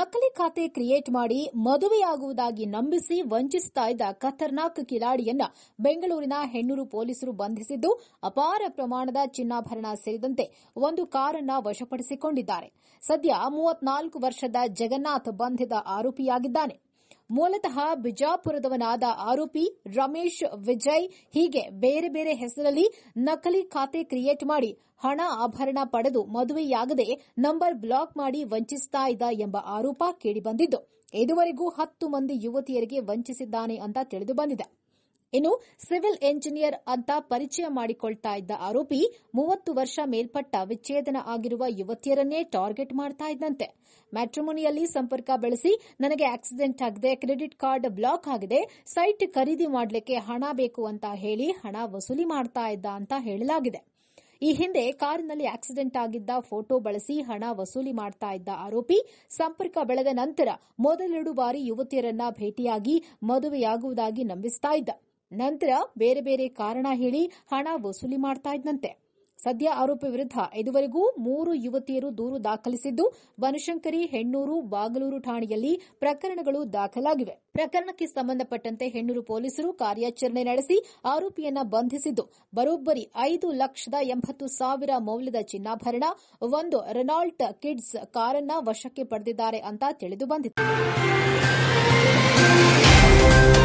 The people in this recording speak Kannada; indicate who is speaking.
Speaker 1: ನಕಲಿ ಖಾತೆ ಕ್ರಿಯೇಟ್ ಮಾಡಿ ಮದುವೆಯಾಗುವುದಾಗಿ ನಂಬಿಸಿ ವಂಚಿಸ್ತಾ ಇದ್ದ ಖತರ್ನಾಕ್ ಕಿಲಾಡಿಯನ್ನ ಬೆಂಗಳೂರಿನ ಹೆಣ್ಣೂರು ಪೊಲೀಸರು ಬಂಧಿಸಿದ್ದು ಅಪಾರ ಪ್ರಮಾಣದ ಚಿನ್ನಾಭರಣ ಸೇರಿದಂತೆ ಒಂದು ಕಾರನ್ನ ವಶಪಡಿಸಿಕೊಂಡಿದ್ದಾರೆ ಸದ್ಯ ಮೂವತ್ನಾಲ್ಕು ವರ್ಷದ ಜಗನ್ನಾಥ್ ಬಂಧಿತ ಆರೋಪಿಯಾಗಿದ್ದಾನೆ ಮೂಲತಃ ಬಿಜಾಪುರದವನಾದ ಆರೋಪಿ ರಮೇಶ್ ವಿಜಯ್ ಹೀಗೆ ಬೇರೆ ಬೇರೆ ಹೆಸರಲ್ಲಿ ನಕಲಿ ಖಾತೆ ಕ್ರಿಯೇಟ್ ಮಾಡಿ ಹಣ ಆಭರಣ ಪಡೆದು ಮದುವೆಯಾಗದೆ ನಂಬರ್ ಬ್ಲಾಕ್ ಮಾಡಿ ವಂಚಿಸ್ತಾ ಇದ್ದ ಎಂಬ ಆರೋಪ ಕೇಳಿಬಂದಿದ್ದು ಇದುವರೆಗೂ ಹತ್ತು ಮಂದಿ ಯುವತಿಯರಿಗೆ ವಂಚಿಸಿದ್ದಾನೆ ಅಂತ ತಿಳಿದು ಬಂದಿದೆ ಇನ್ನು ಸಿವಿಲ್ ಎಂಜಿನಿಯರ್ ಅಂತ ಪರಿಚಯ ಮಾಡಿಕೊಳ್ತಾ ಇದ್ದ ಆರೋಪಿ ಮೂವತ್ತು ವರ್ಷ ಮೇಲ್ಪಟ್ಟ ವಿಚ್ಛೇದನ ಆಗಿರುವ ಯುವತಿಯರನ್ನೇ ಟಾರ್ಗೆಟ್ ಮಾಡ್ತಾ ಇದ್ದಂತೆ ಮ್ಯಾಟ್ರಿಮೋನಿಯಲ್ಲಿ ಸಂಪರ್ಕ ಬೆಳೆಸಿ ನನಗೆ ಆಕ್ಸಿಡೆಂಟ್ ಆಗಿದೆ ಕ್ರೆಡಿಟ್ ಕಾರ್ಡ್ ಬ್ಲಾಕ್ ಆಗಿದೆ ಸೈಟ್ ಖರೀದಿ ಮಾಡಲಿಕ್ಕೆ ಹಣ ಬೇಕು ಅಂತ ಹೇಳಿ ಹಣ ವಸೂಲಿ ಮಾಡ್ತಾ ಇದ್ದ ಅಂತ ಹೇಳಲಾಗಿದೆ ಈ ಹಿಂದೆ ಕಾರಿನಲ್ಲಿ ಆಕ್ಸಿಡೆಂಟ್ ಆಗಿದ್ದ ಫೋಟೋ ಬಳಸಿ ಹಣ ವಸೂಲಿ ಮಾಡ್ತಾ ಇದ್ದ ಆರೋಪಿ ಸಂಪರ್ಕ ಬೆಳೆದ ನಂತರ ಮೊದಲೆರಡು ಬಾರಿ ಯುವತಿಯರನ್ನ ಭೇಟಿಯಾಗಿ ಮದುವೆಯಾಗುವುದಾಗಿ ನಂಬಿಸ್ತಾ ಇದ್ದ ನಂತರ ಬೇರೆ ಬೇರೆ ಕಾರಣ ಹೇಳಿ ಹಣ ವಸೂಲಿ ಮಾಡ್ತಾ ಇದ್ದಂತೆ ಸದ್ಯ ಆರೋಪಿ ವಿರುದ್ಧ ಇದುವರೆಗೂ ಮೂರು ಯುವತಿಯರು ದೂರು ದಾಖಲಿಸಿದ್ದು ಬನಶಂಕರಿ ಹೆಣ್ಣೂರು ಬಾಗಲೂರು ಠಾಣೆಯಲ್ಲಿ ಪ್ರಕರಣಗಳು ದಾಖಲಾಗಿವೆ ಪ್ರಕರಣಕ್ಕೆ ಸಂಬಂಧಪಟ್ಟಂತೆ ಹೆಣ್ಣೂರು ಪೊಲೀಸರು ಕಾರ್ಯಾಚರಣೆ ನಡೆಸಿ ಆರೋಪಿಯನ್ನ ಬಂಧಿಸಿದ್ದು ಬರೋಬ್ಬರಿ ಐದು ಲಕ್ಷದ ಎಂಬತ್ತು ಸಾವಿರ ಮೌಲ್ಯದ ಚಿನ್ನಾಭರಣ ಒಂದು ರೆನಾಲ್ಟ್ ಕಿಡ್ಸ್ ಕಾರನ್ನ ವಶಕ್ಕೆ ಪಡೆದಿದ್ದಾರೆ ಅಂತ ತಿಳಿದು ಬಂದಿದೆ